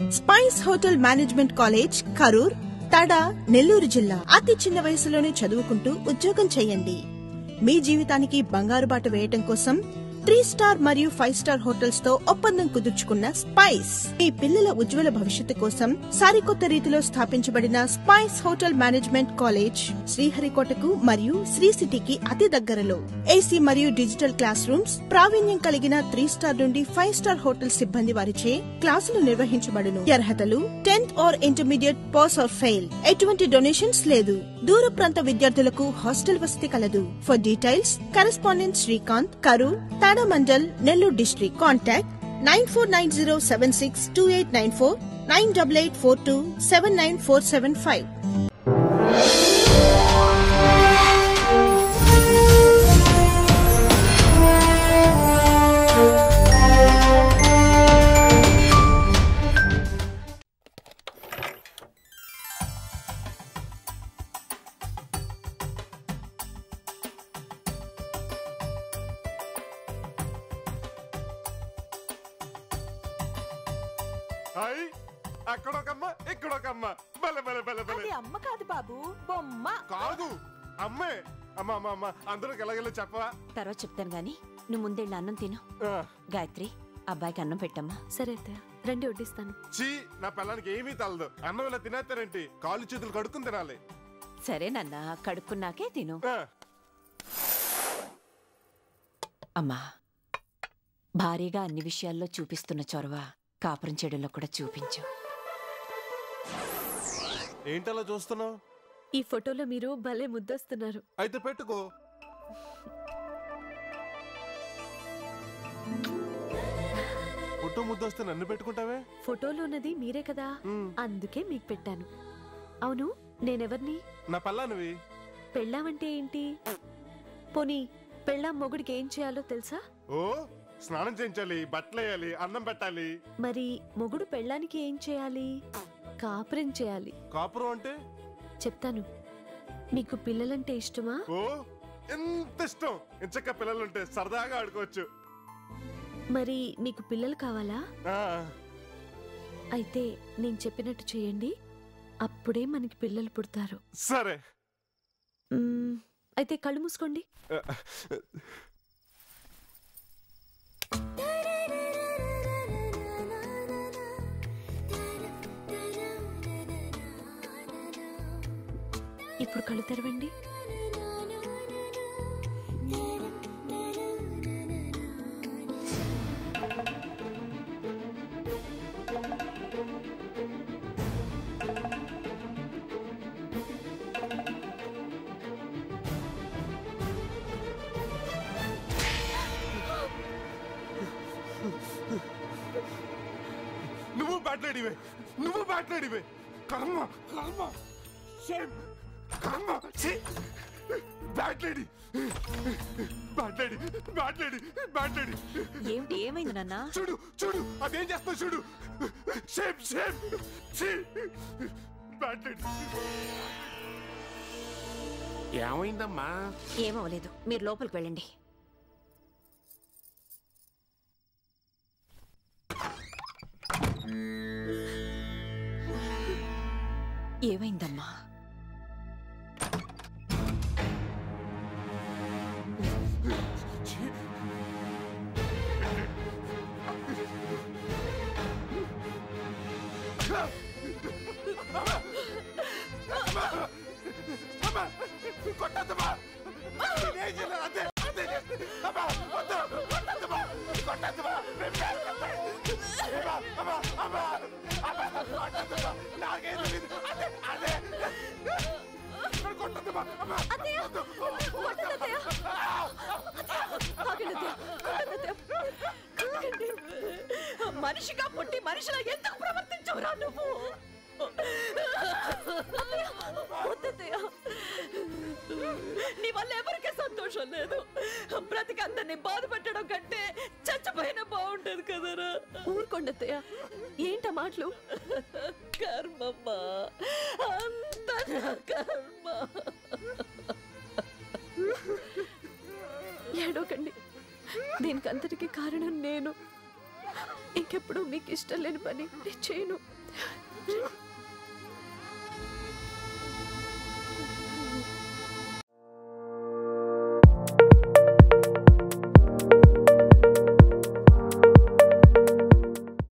Spice hotel management college Karur Tada Nellore జిల్లా అతి చిన్న వయసులోనే చదువుకుంటూ ఉద్యోగం చేయండి మీ జీవితానికి బంగారు బాట వేయటం కోసం త్రీ స్టార్ మరియు ఫైవ్ స్టార్ హోటల్స్ తో ఒప్పందం కుదుర్చుకున్న స్పైస్ మీ పిల్లల ఉజ్వల భవిష్యత్తు కోసం సరికొత్త రీతిలో స్థాపించబడిన స్పైస్ హోటల్ మేనేజ్మెంట్ కాలేజ్ శ్రీహరికోటకు మరియు శ్రీ సిటీకి అతి దగ్గరలో ఏసీ మరియు డిజిటల్ క్లాస్ రూమ్స్ ప్రావీణ్యం కలిగిన త్రీ స్టార్ నుండి ఫైవ్ స్టార్ హోటల్ సిబ్బంది వారిచే క్లాసులు నిర్వహించబడును అర్హతలు tenth or intermediate pass or fail ఎటువంటి డొనేషన్స్ లేదు దూర ప్రాంత విద్యార్థులకు హాస్టల్ వసతి కలదు for details correspondent Srikanth Karur తాడామండల్ Nellore district contact nine four nine zero seven six two eight nine four nine double eight four two seven nine four seven five hi అక్కడొకమ్మ ఇక్కడొకమ్మ బల బల బల బల అది అమ్మ కాదు బాబు బొమ్మ కాదు అమ్మే అమ్మ అమ్మ అమ్మ అందరికి ఎలాగెళ్ళో చెప్పవా తర్వాత చెప్తాను గాని నువ్వు ముందెళ్ళి అన్నం తిను ఆ, గాయత్రి అబ్బాయికి అన్నం పెట్టమ్మా సరే అత్తయ్య రండి వడ్డిస్తాను చీ నా పిల్లానికి ఏమీ తలదు అన్నం ఇలా తినేస్తారేంటి కాళ్ళు చేతులు కడుక్కుని తినాలి సరే నాన్న కడుక్కున్నాకే తిను ఆ, అమ్మా భారీగా అన్ని విషయాల్లో చూపిస్తున్న చొరవ కాపురం చెడుల్లో కూడా చూపించు ఏంటలా చూస్తున్నావు ఈ ఫోటోలో మీరు భలే ముద్దొస్తున్నారు అయితే పెట్టుకో పుట్టు ముద్దొస్తే నన్ను పెట్టుకుంటావే ఫోటోలో ఉన్నది మీరే కదా ఉమ్, అందుకే మీకు పెట్టాను అవును నేనెవర్ని నా పల్లానివి పెళ్ళామంటే ఏంటి పోనీ పెళ్ళాం మొగుడికి ఏం చేయాలో తెలుసా ఓ స్నానం చేయించాలి బట్టలు వేయాలి అన్నం పెట్టాలి మరి మొగుడు పెళ్ళానికి ఏం చేయాలి కాపురం చేయాలి కాపురం అంటే చెప్తాను మీకు పిల్లలంటే ఇష్టమా ఓ ఎంత ఇష్టం ఇంచక్క పిల్లలుంటే సరదాగా ఆడుకోవచ్చు మరి మీకు పిల్లలు కావాలా ఆ, అయితే నేను చెప్పినట్టు చేయండి అప్పుడే మనకి పిల్లలు పుడతారు సరే మ్మ్, అయితే కళ్ళు మూసుకోండి ఇప్పుడు కళ్ళు తెరవండి నువ్వు బ్యాట్లాడివే నువ్వు బ్యాట్లాడివే కర్మ కర్మ షేమ్ కర్మ ఛీ! బ్యాట్లాడి బ్యాట్లాడి బ్యాట్లాడి బ్యాట్లాడి ఏమిటి ఏమైంది నాన్న చూడు చూడు అదేం చేస్తావు చూడు షేమ్ షేమ్ ఛీ! బ్యాట్లాడి ఏమైందమ్మా ఏమవలేదు మీరు లోపలికి వెళ్ళండి ఏమైందమ్మా ఛీ! అమ్మా! కొట్టద్దమ్మా! నేనేం చేయలేదు, అదే, అదే చేస్తుంది. అమ్మా, వద్దు, కొట్టద్దమ్మా! కొట్టద్దమ్మా! నేను చేస్తాను. అమ్మా, అమ్మా, అమ్మా! అమ్మా, కొట్టద్దమ్మా! నాకేం తెలీదు. అదే, అదే. నన్ను కొట్టద్దమ్మా! అమ్మా, వద్దు. మనిషిగా పుట్టి మనిషిలా ఎందుకు ప్రవర్తించవురా నువ్వు వద్దత్తయ్య. నీ వల్ల ఎవరికీ సంతోషం లేదు బ్రతికి అందరినీ బాధ పెట్టడం కంటే చచ్చిపోయినా బాగుంటది కదరా ఊరుకోండత్తయ్య ఏంటా మాటలు కర్మమ్మా అంత నా కర్మ ఏడోకండి దీనికంతటికి కారణం నేను ఇంకెప్పుడు మీకు ఇష్టం లేని పని నేను చేయను